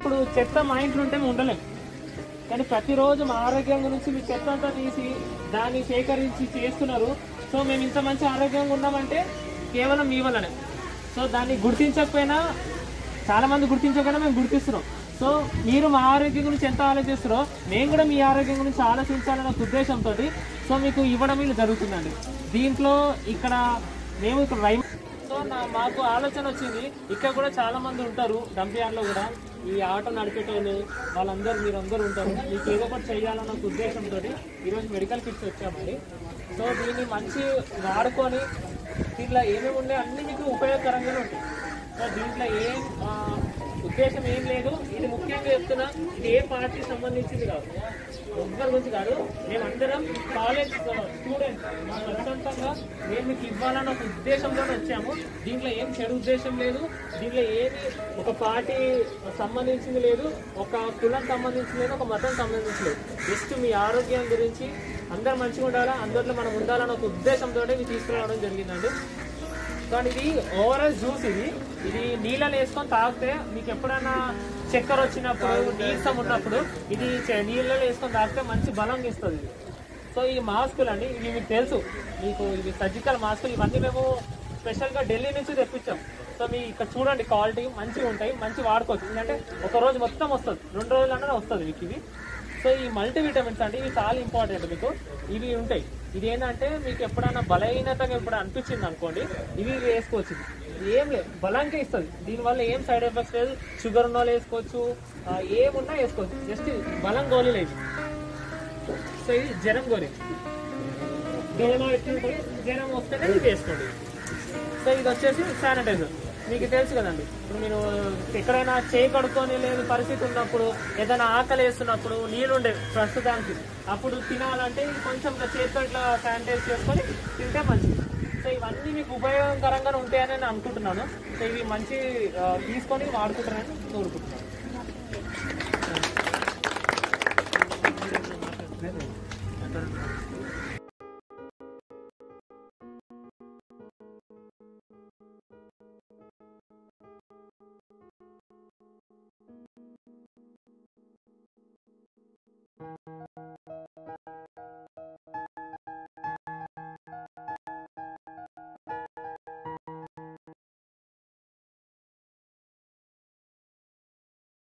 ఇప్పుడు చెత్త మా ఇంట్లో ఉంటే మేము ఉండలేం కానీ ప్రతిరోజు మా ఆరోగ్యం గురించి మీ చెత్త అంతా తీసి దాన్ని సేకరించి చేస్తున్నారు సో మేము ఇంత మంచి ఆరోగ్యంగా ఉన్నామంటే కేవలం మీ వల్లనే సో దాన్ని గుర్తించకపోయినా చాలా మంది గుర్తించకపోయినా మేము గుర్తిస్తున్నాం సో మీరు మా ఆరోగ్యం గురించి ఎంత ఆలోచిస్తారో మేము కూడా మీ ఆరోగ్యం గురించి ఆలోచించాలన్న ఒక ఉద్దేశంతో సో మీకు ఇవ్వడం ఇది జరుగుతుందండి దీంట్లో ఇక్కడ మేము ఇక్కడ రై సో నా మాకు ఆలోచన వచ్చింది ఇక్కడ కూడా చాలా మంది ఉంటారు డంపియార్లో కూడా ఈ ఆటో నడిపేటోళ్ళు వాళ్ళందరూ మీరందరూ ఉంటారు మీకు ఏదో ఒకటి చేయాలన్న ఒక ఉద్దేశంతో ఈరోజు మెడికల్ కిట్స్ వచ్చామండి సో దీన్ని మంచి వాడుకొని దీంట్లో ఏమేమి ఉన్నాయో అన్నీ మీకు ఉపయోగకరంగానే ఉంటాయి సో దీంట్లో ఏం ఆ, ఉద్దేశం ఏం లేదు ఇది ముఖ్యంగా చెప్తున్నా ఇది ఏ పార్టీకి సంబంధించింది కాదు ఒక్కరి గురించి కాదు మేమందరం కాలేజ్ స్టూడెంట్స్ మా స్వతంత్రంగా మేము మీకు ఇవ్వాలన్న ఒక ఉద్దేశంతో వచ్చాము దీంట్లో ఏం చెడు ఉద్దేశం లేదు దీంట్లో ఏది ఒక పార్టీ సంబంధించింది లేదు ఒక కులం సంబంధించింది లేదు ఒక మతం సంబంధించింది లేదు జస్ట్ మీ ఆరోగ్యం గురించి అందరు మంచిగా ఉండాలా అందరిలో మనం ఉండాలన్న ఒక ఉద్దేశంతో ఇది తీసుకురావడం జరిగిందండి కానీ ఇది ఓవరాల్ జ్యూస్ ఇది ఇది నీళ్ళలో వేసుకొని తాగితే మీకు ఎప్పుడైనా చక్కెర వచ్చినప్పుడు నీరసం ఉన్నప్పుడు ఇది చ- నీళ్ళలో వేసుకొని తాగితే మంచి బలం ఇస్తుంది ఇది సో ఈ మాస్కులు అండి ఇవి మీకు తెలుసు మీకు ఇవి సర్జికల్ మాస్కులు ఇవన్నీ మేము స్పెషల్గా ఢిల్లీ నుంచి తెప్పించాం సో మీ ఇక్కడ చూడండి క్వాలిటీ మంచిగా ఉంటాయి మంచి వాడుకోవచ్చు ఎందుకంటే ఒక రోజు మొత్తం వస్తుంది రెండు రోజులు అన్నది వస్తుంది మీకు ఇవి సో ఈ మల్టీ విటమిన్స్ అంటే ఇవి చాలా ఇంపార్టెంట్ మీకు ఇవి ఉంటాయి ఇది ఏంటంటే మీకు ఎప్పుడైనా బలహీనతగా ఎప్పుడు అనిపించింది అనుకోండి ఇవి వేసుకోవచ్చు ఇది ఏం లేదు బలంగా ఇస్తుంది దీనివల్ల ఏం సైడ్ ఎఫెక్ట్స్ లేదు షుగర్ ఉన్న వాళ్ళు వేసుకోవచ్చు ఆ, ఏమున్నా వేసుకోవచ్చు జస్ట్ బలం గోళీ లేదు సో ఇది జ్వరం గోళీ జ్వరం ఎట్లుంటుంది జ్వరం వస్తేనే ఇది వేసుకోండి సో ఇది వచ్చేసి శానిటైజర్ మీకు తెలుసు కదండి ఇప్పుడు మీరు ఎక్కడైనా చేయి కడుక్కొని లేని పరిస్థితి ఉన్నప్పుడు ఏదైనా ఆకలి వేస్తున్నప్పుడు నీళ్ళు ఉండే ప్రస్తుతానికి అప్పుడు తినాలంటే ఇది కొంచెం ఇట్లా చేతితో ఇట్లా శానిటైజ్ చేసుకొని తింటే మంచిది సో ఇవన్నీ మీకు ఉపయోగకరంగానే ఉంటాయని నేను అనుకుంటున్నాను సో ఇవి మంచి ఆ, తీసుకొని వాడుకుంటారని కోరుకుంటున్నాను